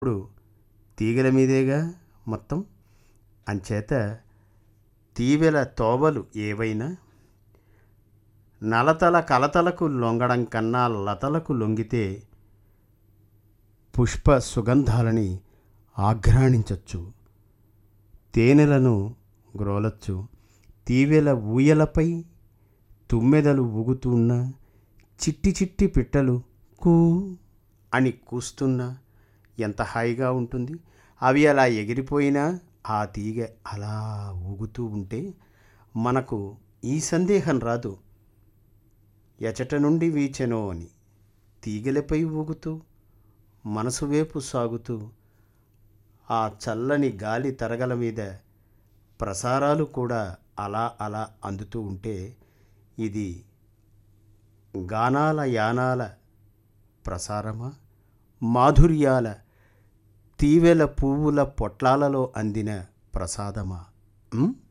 ఇప్పుడు తీగల మీదేగా మొత్తం అంచేత తీవెల తోవలు ఏవైనా నలతల కలతలకు లొంగడం కన్నా లతలకు లొంగితే పుష్ప సుగంధాలని ఆఘ్రాణించచ్చు తేనెలను గ్రోలచ్చు తీవెల ఊయలపై తుమ్మెదలు ఊగుతున్న చిట్టి చిట్టి పిట్టలు కూ అని కూస్తున్నా ఎంత హాయిగా ఉంటుంది అవి అలా ఎగిరిపోయినా ఆ తీగ అలా ఊగుతూ ఉంటే మనకు ఈ సందేహం రాదు ఎచట నుండి వీచెనో అని తీగలపై ఊగుతూ మనసు వైపు సాగుతూ ఆ చల్లని గాలి తరగల మీద ప్రసారాలు కూడా అలా అలా అందుతూ ఉంటే ఇది గానాల యానాల ప్రసారమా మాధుర్యాల తీవెల పువ్వుల పొట్లాలలో అందిన ప్రసాదమా ఉం?